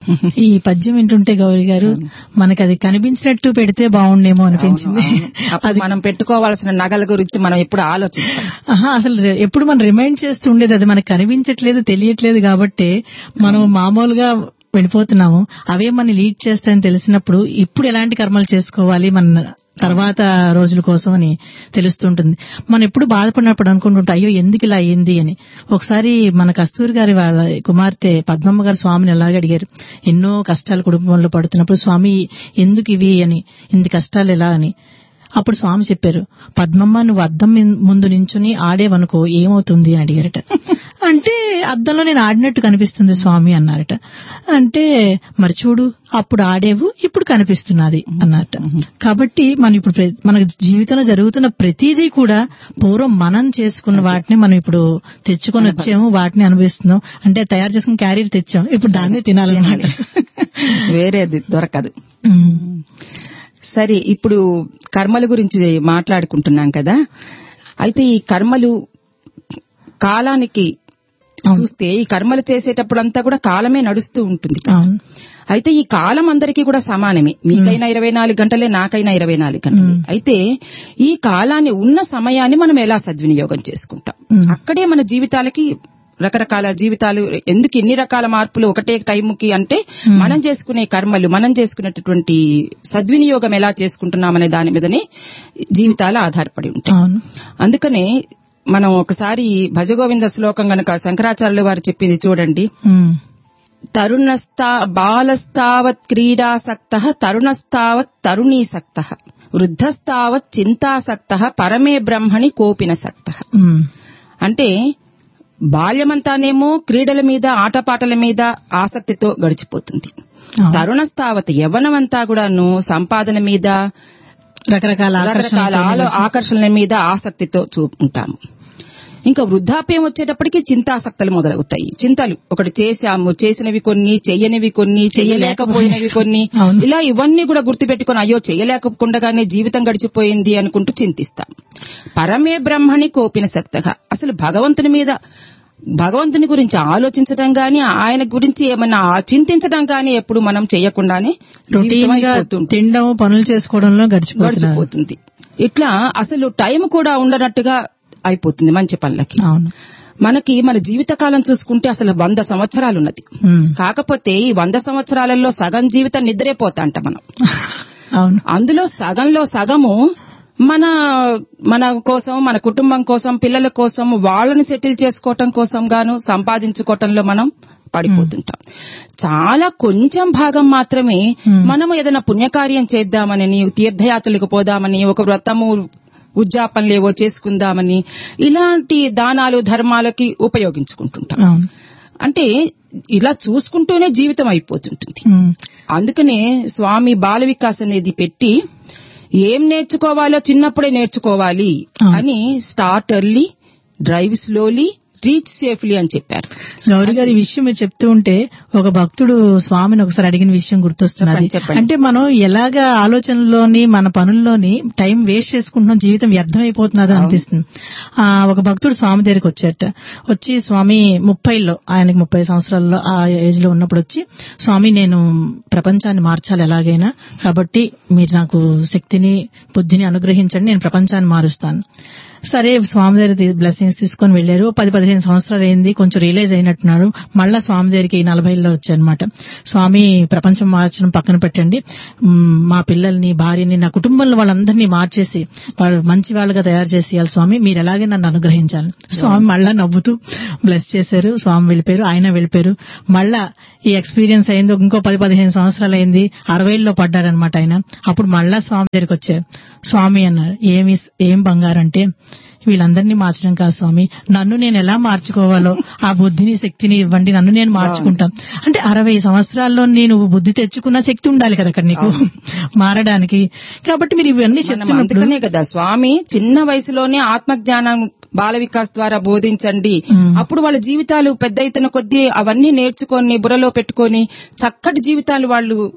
ఈ పద్యం వింటుంటే గౌరీ గారు మనకి అది కనిపించినట్టు పెడితే బాగుండేమో అనిపించింది అప్పుడు మనం పెట్టుకోవాల్సిన నగల గురించి మనం ఎప్పుడు ఆలోచిస్తాం ఆహా అసలు రె- ఎప్పుడు మనం రిమైండ్ చేస్తూ ఉండేది అది మనకు కనిపించట్లేదు తెలియట్లేదు కాబట్టి మనం మామూలుగా వెళ్ళిపోతున్నాము అవే మన లీడ్ చేస్తాయని తెలిసినప్పుడు ఇప్పుడు ఎలాంటి కర్మలు చేసుకోవాలి మన తర్వాత రోజుల కోసం అని తెలుస్తుంటుంది మనం ఎప్పుడు బాధపడినప్పుడు అనుకుంటుంటాం అయ్యో ఎందుకు ఇలా అయింది అని ఒకసారి మన కస్తూరి గారి వాళ్ళ కుమార్తె పద్మమ్మ గారు స్వామిని ఎలాగ అడిగారు ఎన్నో కష్టాలు కుటుంబంలో పడుతున్నప్పుడు స్వామి ఎందుకు ఇవి అని ఇన్ని కష్టాలు ఎలా అని అప్పుడు స్వామి చెప్పారు పద్మమ్మ నువ్వు అద్దం మిన్- ముందు నించుని ఆడేవనుకో ఏమవుతుంది అని అడిగారట అంటే అద్దంలో నేను ఆడినట్టు కనిపిస్తుంది స్వామి అన్నారట అంటే మరి చూడు అప్పుడు ఆడేవు ఇప్పుడు కనిపిస్తున్నది అన్నట్ట కాబట్టి మనం ఇప్పుడు ప్ర- మన జీవితంలో జరుగుతున్న ప్రతిదీ కూడా పూర్వం మనం చేసుకున్న వాటిని మనం ఇప్పుడు తెచ్చుకొని వచ్చాము వాటిని అనుభవిస్తున్నాం అంటే తయారు చేసుకుని క్యారీర్ తెచ్చాం ఇప్పుడు దాన్నే తినాలన్నమాట వేరేది దొరకదు ఉమ్. సరే ఇప్పుడు కర్మల గురించి మాట్లాడుకుంటున్నాం కదా అయితే ఈ కర్మలు కాలానికి చూస్తే ఈ కర్మలు చేసేటప్పుడు అంతా కూడా కాలమే నడుస్తూ ఉంటుంది అవును అయితే ఈ కాలం అందరికీ కూడా సమానమే మీకైనా ఇరవై నాలుగు గంటలే నాకైనా ఇరవై నాలుగు గంటలే అయితే ఈ కాలాన్ని ఉన్న సమయాన్ని మనం ఎలా సద్వినియోగం చేసుకుంటాం అక్కడే మన జీవితాలకి రకరకాల జీవితాలు ఎందుకు ఇన్ని రకాల మార్పులు ఒకటే టైంకి అంటే మనం చేసుకునే కర్మలు మనం చేసుకునేటటువంటి సద్వినియోగం ఎలా చేసుకుంటున్నామనే దాని మీదనే జీవితాలు ఆధారపడి ఉంటాయి అవును అందుకనే మనం ఒకసారి భజగోవింద శ్లోకం గనక శంకరాచార్యుల వారు చెప్పింది చూడండి ఉమ్. తరుణస్తా బాలస్తావత్ క్రీడాసక్త తరుణస్తావత్ తరుణీసక్త వృద్ధస్తావత్ చింతాసక్త పరమే బ్రహ్మణి కోపినసక్త ఉమ్. అంటే బాల్యమంతానేమో క్రీడల మీద ఆటపాటల మీద ఆసక్తితో గడిచిపోతుంది అవును. తరుణస్తావత్ యవ్వనమంతా కూడాను సంపాదన మీద రకరకాల రకరకాల ఆలో- ఆకర్షణ ఆకర్షణల మీద ఆసక్తితో చూపుకుంటాము ఇంకా వృద్ధాప్యం వచ్చేటప్పటికి చింతాసక్తులు మొదలవుతాయి చింతలు ఒకటి చేశాము చేసినవి కొన్ని చెయ్యనివి కొన్ని చెయ్యలేకపోయినవి కొన్ని అవును. ఇలా ఇవన్నీ కూడా గుర్తుపెట్టుకుని అయ్యో చెయ్యలేకుండగానే జీవితం గడిచిపోయింది అనుకుంటూ చింతిస్తాం పరమే బ్రహ్మని కోపిన సక్తగా అసలు భగవంతుని మీద భగవంతుని గురించి ఆలోచించడం గాని ఆయన గురించి ఏమన్నా చింతించడం గాని ఎప్పుడు మనం చేయకుండానే జీవితం రొటీన్ గా అయిపోతుంది. తినడం పనులు చేసుకోవడంలో గడిచిపోతున్నారు గడిచిపోతుంది ఇట్లా అసలు టైం కూడా ఉండనట్టుగా అయిపోతుంది మంచి పనులకి అవును మనకి మన జీవితకాలం చూసుకుంటే అసలు వంద సంవత్సరాలు ఉన్నది ఉమ్. కాకపోతే ఈ వంద సంవత్సరాలలో సగం జీవితం నిద్రేపోతా అంట మనం అవును అందులో సగంలో సగము మన మన కోసం మన కుటుంబం కోసం పిల్లల కోసం వాళ్ళని సెటిల్ చేసుకోవటం కోసం గాను సంపాదించుకోవటంలో మనం పడిపోతుంటాం చాలా కొంచెం భాగం మాత్రమే మనం ఏదైనా పుణ్యకార్యం చేద్దామని తీర్థయాత్రలకు పోదామని ఒక వ్రతము ఉద్యాపనలేవో చేసుకుందామని ఇలాంటి దానాలు ధర్మాలకి ఉపయోగించుకుంటుంటాం అవును అంటే ఇలా చూసుకుంటూనే జీవితం అయిపోతుంటుంది ఉమ్. అందుకనే స్వామి బాల వికాస్ అనేది పెట్టి ఏం నేర్చుకోవాలో చిన్నప్పుడే నేర్చుకోవాలి ఆ. అని start early drive slowly reach safely అని చెప్పారు గౌరీ గారి ఈ విషయం మీరు చెప్తూ ఉంటే ఒక భక్తుడు స్వామిని ఒకసారి అడిగిన విషయం గుర్తొస్తున్నది చెప్పండి, చెప్పండి. అంటే మనం ఎలాగ ఆలోచనలోని మన పనుల్లోని టైం వేస్ట్ చేసుకుంటున్నాం జీవితం వ్యర్థమైపోతున్నది అనిపిస్తుంది ఆ ఒక భక్తుడు స్వామి దగ్గరికి వచ్చారట వచ్చి స్వామి ముప్పైలో ఆయనకి ముప్పై సంవత్సరాల్లో ఆ ఏజ్ లో ఉన్నప్పుడు వచ్చి స్వామి నేను ప్రపంచాన్ని మార్చాలి ఎలాగైనా కాబట్టి మీరు నాకు శక్తిని బుద్ధిని అనుగ్రహించండి నేను ప్రపంచాన్ని మారుస్తాను సరే స్వామి దగ్గర బ్లెస్సింగ్స్ తీసుకొని వెళ్లారు పది పదిహేను సంవత్సరాలు అయింది కొంచెం రియలైజ్ అయినట్టున్నారు మళ్ళా స్వామి దగ్గరికి నలభైలో వచ్చారనమాట స్వామి ప్రపంచం మార్చడం పక్కన పెట్టండి మ్, మా పిల్లల్ని భార్యని నా కుటుంబంలో వాళ్ళందరినీ మార్చేసి వాళ్ళు మంచి వాళ్ళగా తయారు చేసి ఇవ్వాలి స్వామి మీరు ఎలాగే నన్ను అనుగ్రహించాలి స్వామి మళ్ళా నవ్వుతూ బ్లెస్ చేశారు స్వామి వెళ్ళిపోయారు ఆయన వెళ్ళిపోయారు మళ్ళా ఈ ఎక్స్పీరియన్స్ అయింది ఇంకో పది పదిహేను సంవత్సరాలు అయింది అరవైలో పడ్డారనమాట ఆయన అప్పుడు మళ్ళా స్వామి దగ్గరికి వచ్చారు స్వామి అన్నారు ఏమి ఏం బంగారం అంటే వీళ్ళందరినీ మార్చడం కాదు స్వామి నన్ను నేను ఎలా మార్చుకోవాలో ఆ బుద్ధిని శక్తిని ఇవ్వండి నన్ను నేను మార్చుకుంటాను అంటే అరవై సంవత్సరాల్లో నేను బుద్ధి తెచ్చుకున్న శక్తి ఉండాలి కదా అక్కడ నీకు మారడానికి కాబట్టి మీరు ఇవన్నీ మనం చెప్తున్నప్పుడు అందుకనే కదా స్వామి చిన్న వయసులోనే ఆత్మజ్ఞానం బాల వికాస్ ద్వారా బోధించండి అప్పుడు వాళ్ళ జీవితాలు పెద్ద ఎత్తున కొద్దీ అవన్నీ నేర్చుకొని బుర్రలో పెట్టుకొని చక్కటి జీవితాలు వాళ్ళు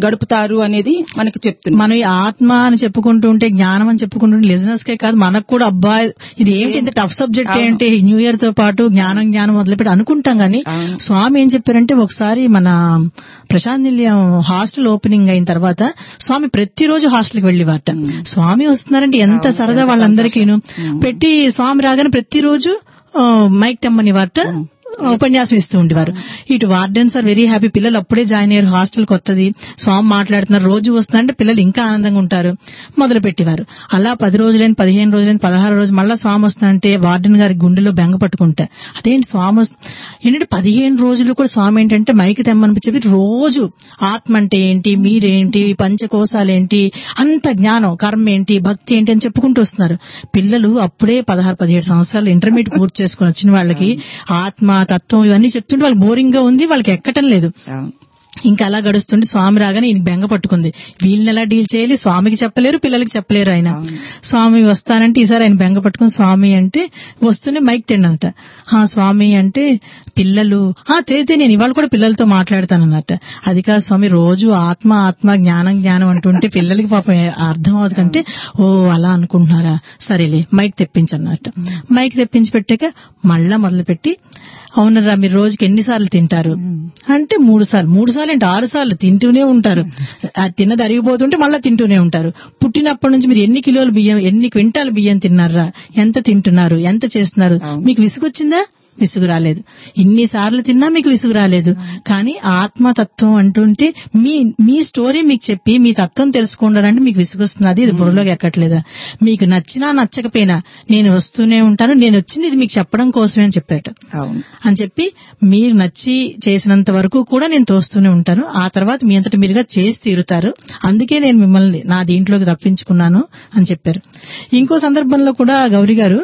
గడుపుతారు అనేది మనకి చెప్తున్నారు మనం ఈ ఆత్మ అని చెప్పుకుంటూ ఉంటే జ్ఞానం అని చెప్పుకుంటూ లిజనర్స్ కే కాదు మనకు కూడా అబ్బా ఇది ఏంటి ఇంత టఫ్ సబ్జెక్ట్ అవును. ఏంటి న్యూ ఇయర్ తో పాటు జ్ఞానం జ్ఞానం మొదలుపెట్టి అనుకుంటాం గానీ అవును. స్వామి ఏం చెప్పారంటే ఒకసారి మన ప్రశాంత్ నిలయం హాస్టల్ ఓపెనింగ్ అయిన తర్వాత స్వామి ప్రతిరోజు హాస్టల్కి వెళ్ళేవారట స్వామి వస్తున్నారంటే ఎంత అవును, సరదా ఎంత వాళ్ళందరికీను సంతోషం. పెట్టి స్వామి రాగానే ప్రతిరోజు ఆ, మైక్ తెమ్మని వారట ఉపన్యాసం ఇస్తూ ఉండేవారు ఇటు వార్డెన్స్ ఆర్ వెరీ హ్యాపీ పిల్లలు అప్పుడే జాయిన్ అయ్యారు హాస్టల్ కొత్తది స్వామి మాట్లాడుతున్నారు రోజు వస్తున్నారంటే పిల్లలు ఇంకా ఆనందంగా ఉంటారు మొదలు పెట్టేవారు అలా పది రోజులైన పదిహేను రోజులైన పదహారు రోజులు మళ్ళా స్వామి వస్తున్నారంటే వార్డెన్ గారి గుండెలో బెంగ పట్టుకుంటా అదేంటి స్వామి వస్తు- ఏంటంటే పదిహేను రోజులు కూడా స్వామి ఏంటంటే మైకి తెమ్మని చెప్పి రోజు ఆత్మ అంటే ఏంటి మీరేంటి పంచకోశాలేంటి అంత జ్ఞానం కర్మ ఏంటి భక్తి ఏంటి అని చెప్పుకుంటూ వస్తున్నారు పిల్లలు అప్పుడే పదహారు పదిహేడు సంవత్సరాలు ఇంటర్మీడియట్ పూర్తి చేసుకుని వచ్చిన వాళ్ళకి ఆత్మ తత్వం ఇవన్నీ చెప్తుంటే వాళ్ళకి బోరింగ్ గా ఉంది వాళ్ళకి ఎక్కటం లేదు అవును. ఇంకా అలా గడుస్తుంటే స్వామి రాగానే ఈయన బెంగ పట్టుకుంది వీళ్ళని ఎలా డీల్ చేయాలి స్వామికి చెప్పలేరు పిల్లలకి చెప్పలేరు ఆయన స్వామి వస్తానంటే ఈసారి ఆయన బెంగ పట్టుకుని స్వామి అంటే వస్తూనే మైక్ తిండంట ఆ స్వామి అంటే పిల్లలు ఆ తేతే నేను ఇవాళ కూడా పిల్లలతో మాట్లాడతానన్నట్ట అది కాదు స్వామి రోజు ఆత్మ ఆత్మ జ్ఞానం జ్ఞానం అంటుంటే పిల్లలకి పాపం అర్థం అవుతుంది కంటే ఓ అలా అనుకుంటున్నారా సరేలే మైక్ తెప్పించన్నట్ట మైక్ తెప్పించి పెట్టాక మళ్ళా మొదలుపెట్టి అవునరా మీరు రోజుకి ఎన్నిసార్లు తింటారు అంటే మూడు సార్లు మూడు సార్లు అంటే ఆరు సార్లు తింటూనే ఉంటారు ఆ తిన్నది అరిగిపోతుంటే మళ్ళీ తింటూనే ఉంటారు పుట్టినప్పటి నుంచి మీరు ఎన్ని కిలోలు బియ్యం ఎన్ని క్వింటాలు బియ్యం తిన్నారా ఎంత తింటున్నారు ఎంత చేస్తున్నారు మీకు విసుగొచ్చిందా విసుగు రాలేదు ఇన్ని సార్లు తిన్నా మీకు విసుగు రాలేదు కానీ ఆత్మతత్వం అంటుంటే మీ మీ స్టోరీ మీకు చెప్పి మీ తత్వం తెలుసుకోండాలంటే మీకు విసుగొస్తున్నది ఇది బుర్రలోకి ఎక్కట్లేదా మీకు నచ్చినా నచ్చకపోయినా నేను వస్తూనే ఉంటాను నేను వచ్చింది ఇది మీకు చెప్పడం కోసమే అని చెప్పాట అవును అని చెప్పి మీరు నచ్చి చేసినంత వరకు కూడా నేను తోస్తూనే ఉంటాను ఆ తర్వాత మీ అంతటి మీరుగా చేసి తీరుతారు అందుకే నేను మిమ్మల్ని నా దీంట్లోకి రప్పించుకున్నాను అని చెప్పారు ఇంకో సందర్భంలో కూడా గౌరీ గారు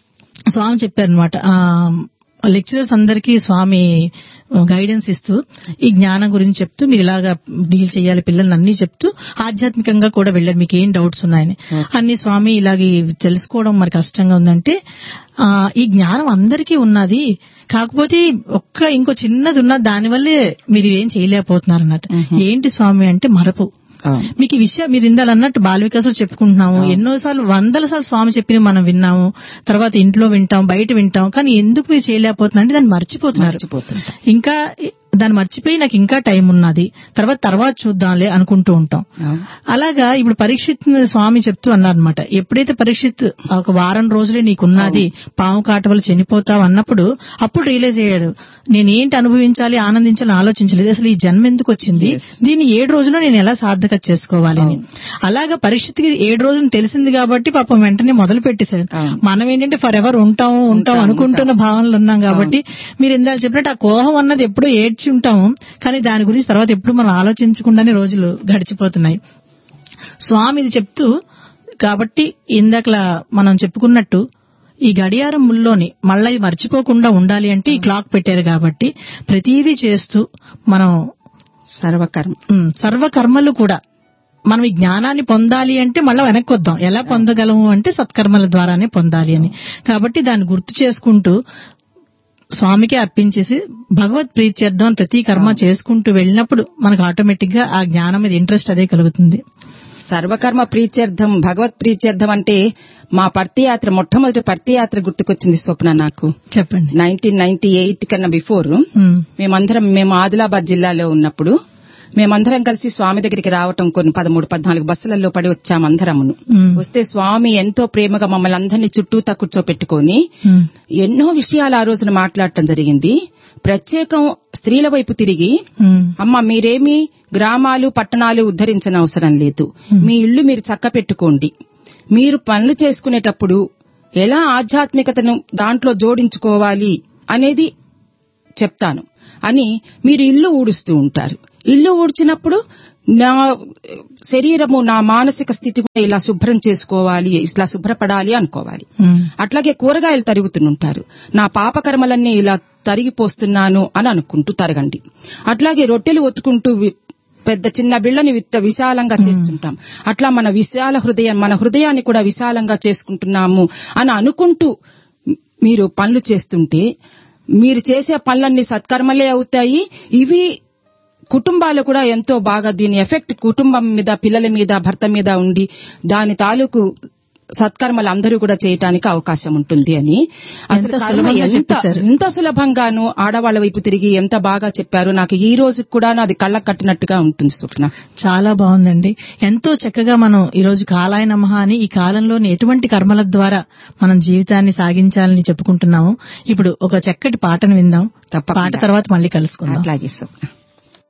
స్వామి చెప్పారనమాట లెక్చరర్స్ అందరికీ స్వామి గైడెన్స్ ఇస్తూ ఈ జ్ఞానం గురించి చెప్తూ మీరు ఇలాగా డీల్ చేయాలి పిల్లల్ని అన్ని చెప్తూ ఆధ్యాత్మికంగా కూడా వెళ్ళారు మీకు ఏం డౌట్స్ ఉన్నాయని అన్ని స్వామి ఇలాగ తెలుసుకోవడం మరి కష్టంగా ఉందంటే ఆ ఈ జ్ఞానం అందరికీ ఉన్నది కాకపోతే ఒక్క ఇంకో చిన్నది ఉన్నది దానివల్లే మీరు ఏం చేయలేకపోతున్నారు అన్నట్టు ఏంటి స్వామి అంటే మరపు అవును మీకు ఈ విషయం మీరు ఇందాలు అన్నట్టు బాల వికాసులు చెప్పుకుంటున్నాము ఎన్నోసార్లు వందల సార్లు స్వామి చెప్పిన మనం విన్నాము తర్వాత ఇంట్లో వింటాం బయట వింటాం కానీ ఎందుకు మీరు చేయలేకపోతున్నా అంటే దాన్ని మర్చిపోతున్నారు మర్చిపోతుంటా ఇంకా దాన్ని మర్చిపోయి నాకు ఇంకా టైం ఉన్నది తర్వాత తర్వాత చూద్దాంలే అనుకుంటూ ఉంటాం అవును అలాగా ఇప్పుడు పరీక్షిత్ స్వామి చెప్తూ అన్నారనమాట ఎప్పుడైతే పరీక్షిత్ ఒక వారం రోజులే నీకున్నది పాము కాట వల్ల చనిపోతావు అన్నప్పుడు అప్పుడు రియలైజ్ అయ్యాడు నేనేంటి అనుభవించాలి ఆనందించాలి ఆలోచించలేదు అసలు ఈ జన్మ ఎందుకు వచ్చింది Yes. దీన్ని ఏడు రోజుల్లో నేను ఎలా సార్థక చేసుకోవాలి అని అలాగా పరిస్థితికి ఏడు రోజులు తెలిసింది కాబట్టి పాపం వెంటనే మొదలు పెట్టేశాడు అవును. మనం ఏంటంటే ఫర్ ఎవర్ ఉంటాం ఉంటాం అనుకుంటున్న భావనలు ఉన్నాం కాబట్టి మీరు ఇందాక చెప్పినట్టు ఆ కోహం అన్నది ఎప్పుడూ ఏడ్చి ఉంటాము కానీ దాని గురించి తర్వాత ఎప్పుడు మనం ఆలోచించకుండానే రోజులు గడిచిపోతున్నాయి స్వామి ఇది చెప్తూ కాబట్టి ఇందాకలా మనం చెప్పుకున్నట్టు ఈ గడియారం ముల్లోని మళ్ళీ ఇది మర్చిపోకుండా ఉండాలి అంటే ఈ క్లాక్ పెట్టారు కాబట్టి ప్రతిదీ చేస్తూ మనం సర్వకర్మ ఉమ్, సర్వకర్మలు కూడా మనం ఈ జ్ఞానాన్ని పొందాలి అంటే మళ్ళీ వెనక్కి వద్దాం ఎలా పొందగలము అంటే సత్కర్మల ద్వారానే పొందాలి అని కాబట్టి దాన్ని గుర్తు చేసుకుంటూ స్వామికి అర్పించేసి భగవత్ ప్రీత్యర్థం అని ప్రతి కర్మ చేసుకుంటూ వెళ్ళినప్పుడు మనకు ఆటోమేటిక్ గా ఆ జ్ఞానం మీద ఇంట్రెస్ట్ అదే కలుగుతుంది సర్వకర్మ ప్రీత్యర్థం భగవత్ ప్రీత్యర్థం అంటే మా పర్తి యాత్ర మొట్టమొదటి పర్తి యాత్ర గుర్తుకొచ్చింది స్వప్న నాకు చెప్పండి నైన్టీన్ నైన్టీ ఎయిట్ కన్నా బిఫోర్ ఉమ్, మేమందరం మేము ఆదిలాబాద్ జిల్లాలో ఉన్నప్పుడు మేమందరం కలిసి స్వామి దగ్గరికి రావటం కొన్ని పదమూడు పద్నాలుగు బస్సులలో పడి వచ్చామందరమును ఉమ్, వస్తే స్వామి ఎంతో ప్రేమగా మమ్మల్ని అందరినీ చుట్టూతా కూర్చోపెట్టుకొని ఉమ్, ఎన్నో విషయాలు ఆ రోజున మాట్లాడటం జరిగింది ప్రత్యేకం స్త్రీల వైపు తిరిగి ఉమ్, అమ్మ మీరేమి గ్రామాలు పట్టణాలు ఉద్ధరించిన అవసరం లేదు మీ ఇల్లు మీరు చక్క పెట్టుకోండి మీరు పనులు చేసుకునేటప్పుడు ఎలా ఆధ్యాత్మికతను దాంట్లో జోడించుకోవాలి అనేది చెప్తాను అని మీరు ఇల్లు ఊడుస్తూ ఉంటారు ఇల్లు ఊడ్చినప్పుడు నా శరీరము నా మానసిక స్థితి కూడా ఇలా శుభ్రం చేసుకోవాలి ఇలా శుభ్రపడాలి అనుకోవాలి ఉమ్, అట్లాగే కూరగాయలు తరుగుతుంటారు నా పాపకర్మలన్నీ ఇలా తరిగిపోస్తున్నాను అని అనుకుంటూ తరగండి అట్లాగే రొట్టెలు ఒత్తుకుంటూ వి- పెద్ద చిన్న బిళ్ళని విత్త విశాలంగా చేస్తుంటాం అట్లా మన విశాల హృదయం మన హృదయాన్ని కూడా విశాలంగా చేసుకుంటున్నాము అని అనుకుంటూ మీరు పనులు చేస్తుంటే మీరు చేసే పనులన్నీ సత్కర్మలే అవుతాయి ఇవి కుటుంబాలు కూడా ఎంతో బాగా దీని ఎఫెక్ట్ కుటుంబం మీద పిల్లల మీద భర్త మీద ఉండి దాని తాలూకు సత్కర్మలు అందరూ కూడా చేయటానికి అవకాశం ఉంటుంది అని అసలు ఎంత కర్మ సులభంగా ఎంత చెప్పేశారు. ఎంత సులభంగాను ఆడవాళ్ళ వైపు తిరిగి ఎంత బాగా చెప్పారు నాకు ఈ రోజు కూడా నాది కళ్ళకు కట్టినట్టుగా ఉంటుంది స్వప్న చాలా బాగుందండి ఎంతో చక్కగా మనం ఈ రోజు కాలాయ నమః అని ఈ కాలంలోని ఎటువంటి కర్మల ద్వారా మనం జీవితాన్ని సాగించాలని చెప్పుకుంటున్నాము ఇప్పుడు ఒక చక్కటి పాటను విందాం తప్పకుండా. పాట తర్వాత మళ్ళీ కలుసుకుందాం అట్లాగే స్వప్న